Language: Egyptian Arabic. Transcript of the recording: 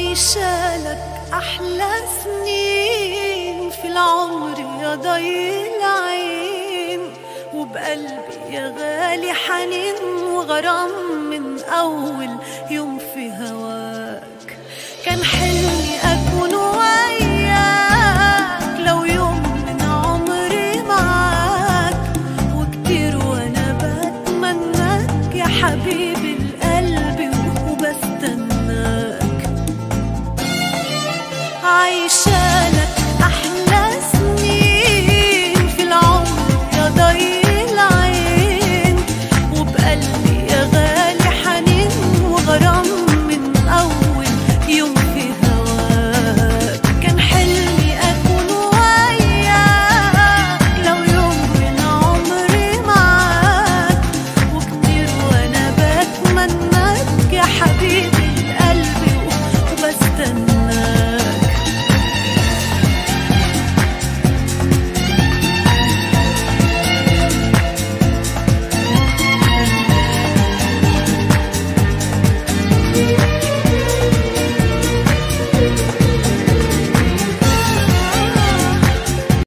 عايشالك أحلى سنين في العمر يا ضي العين وبقلبي يا غالي حنين وغرام من أول يوم في هواك كان حلو